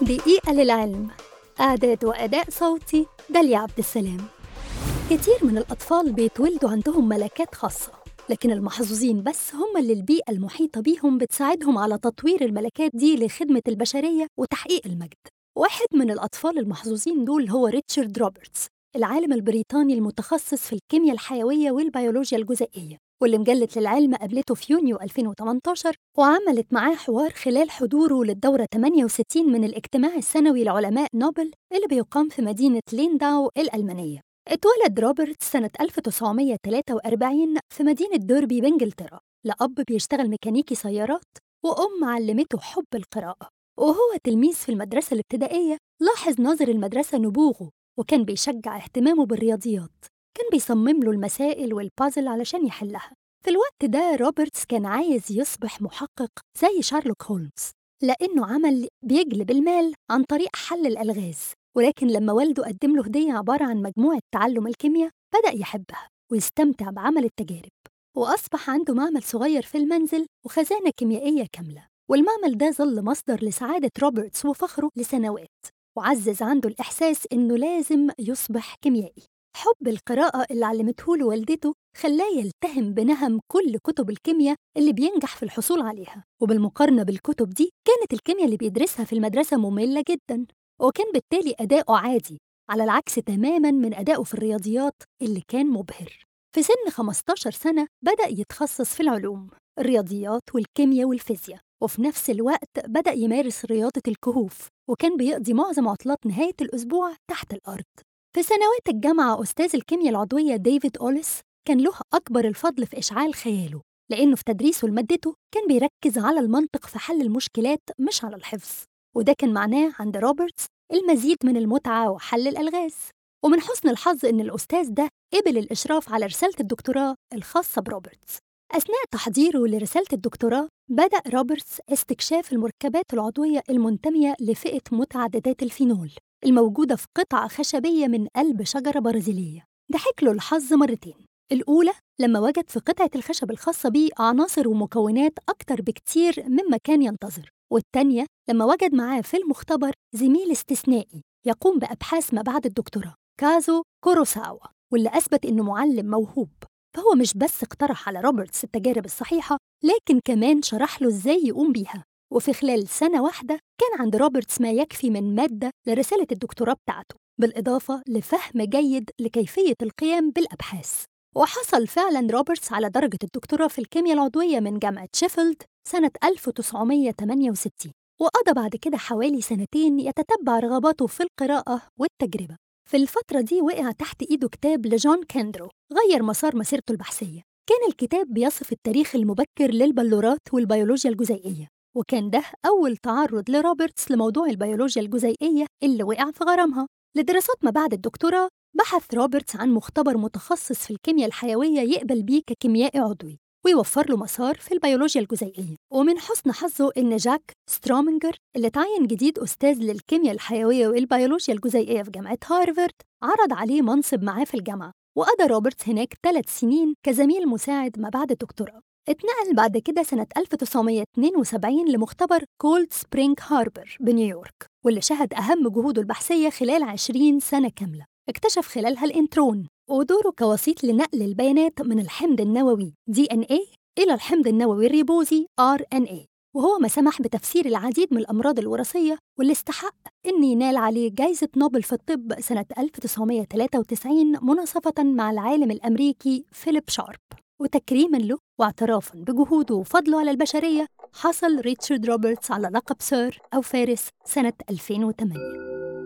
دقيقة للعلم إعداد وأداء صوتي داليا عبد السلام كتير من الأطفال بيتولدوا عندهم ملكات خاصة لكن المحظوظين بس هم اللي البيئة المحيطة بيهم بتساعدهم على تطوير الملكات دي لخدمة البشرية وتحقيق المجد واحد من الأطفال المحظوظين دول هو ريتشارد روبرتس العالم البريطاني المتخصص في الكيمياء الحيوية والبيولوجيا الجزيئية واللي مجلة للعلم قابلته في يونيو 2018 وعملت معاه حوار خلال حضوره للدورة 68 من الاجتماع السنوي لعلماء نوبل اللي بيقام في مدينة لينداو الألمانية اتولد روبرت سنة 1943 في مدينة ديربي بإنجلترا لأب بيشتغل ميكانيكي سيارات وأم علمته حب القراءة وهو تلميذ في المدرسة الابتدائية لاحظ ناظر المدرسة نبوغه وكان بيشجع اهتمامه بالرياضيات كان بيصمم له المسائل والبازل علشان يحلها في الوقت ده روبرتس كان عايز يصبح محقق زي شارلوك هولمز لأنه عمل بيجلب المال عن طريق حل الألغاز ولكن لما والده قدم له هدية عبارة عن مجموعة تعلم الكيمياء بدأ يحبها ويستمتع بعمل التجارب وأصبح عنده معمل صغير في المنزل وخزانة كيميائية كاملة والمعمل ده ظل مصدر لسعادة روبرتس وفخره لسنوات وعزز عنده الإحساس إنه لازم يصبح كيميائي حب القراءة اللي علمته له والدته خلاه يلتهم بنهم كل كتب الكيمياء اللي بينجح في الحصول عليها وبالمقارنة بالكتب دي كانت الكيمياء اللي بيدرسها في المدرسة مملة جدا وكان بالتالي أداؤه عادي على العكس تماما من أدائه في الرياضيات اللي كان مبهر في سن 15 سنة بدأ يتخصص في العلوم الرياضيات والكيمياء والفيزياء وفي نفس الوقت بدأ يمارس رياضة الكهوف وكان بيقضي معظم عطلات نهاية الأسبوع تحت الأرض في سنوات الجامعة أستاذ الكيمياء العضوية ديفيد أوليس كان له أكبر الفضل في إشعال خياله لأنه في تدريسه لمادته كان بيركز على المنطق في حل المشكلات مش على الحفظ وده كان معناه عند روبرتس المزيد من المتعة وحل الألغاز ومن حسن الحظ إن الأستاذ ده قبل الإشراف على رسالة الدكتوراه الخاصة بروبرتس أثناء تحضيره لرسالة الدكتوراه بدأ روبرتس استكشاف المركبات العضوية المنتمية لفئة متعددات الفينول الموجودة في قطعة خشبية من قلب شجرة برازيلية ضحك له الحظ مرتين الأولى لما وجد في قطعة الخشب الخاصة بيه عناصر ومكونات أكتر بكتير مما كان ينتظر والتانية لما وجد معاه في المختبر زميل استثنائي يقوم بأبحاث ما بعد الدكتوراه كازو كوروساوا واللي أثبت إنه معلم موهوب فهو مش بس اقترح على روبرتس التجارب الصحيحة لكن كمان شرح له إزاي يقوم بيها وفي خلال سنة واحدة كان عند روبرتس ما يكفي من مادة لرسالة الدكتوراه بتاعته بالإضافة لفهم جيد لكيفية القيام بالأبحاث وحصل فعلا روبرتس على درجة الدكتوراه في الكيمياء العضوية من جامعة شيفيلد سنة 1968 وقضى بعد كده حوالي سنتين يتتبع رغباته في القراءة والتجربة في الفترة دي وقع تحت إيده كتاب لجون كاندرو غير مسار مسيرته البحثية كان الكتاب بيصف التاريخ المبكر للبلورات والبيولوجيا الجزيئية وكان ده أول تعرض لروبرتس لموضوع البيولوجيا الجزيئية اللي وقع في غرامها لدراسات ما بعد الدكتوراه بحث روبرتس عن مختبر متخصص في الكيمياء الحيوية يقبل بيه ككيميائي عضوي ويوفر له مسار في البيولوجيا الجزيئية ومن حسن حظه إن جاك سترومنجر اللي تعين جديد أستاذ للكيمياء الحيوية والبيولوجيا الجزيئية في جامعة هارفارد عرض عليه منصب معاه في الجامعة وقضى روبرتس هناك ثلاث سنين كزميل مساعد ما بعد الدكتوراه اتنقل بعد كده سنة 1972 لمختبر كولد سبرينج هاربر بنيويورك واللي شهد أهم جهوده البحثية خلال 20 سنة كاملة اكتشف خلالها الانترون ودوره كوسيط لنقل البيانات من الحمض النووي DNA إلى الحمض النووي الريبوزي RNA وهو ما سمح بتفسير العديد من الأمراض الوراثية واللي استحق إن ينال عليه جائزة نوبل في الطب سنة 1993 مناصفة مع العالم الأمريكي فيليب شارب وتكريما له واعترافا بجهوده وفضله على البشرية حصل ريتشارد روبرتس على لقب سير أو فارس سنة 2008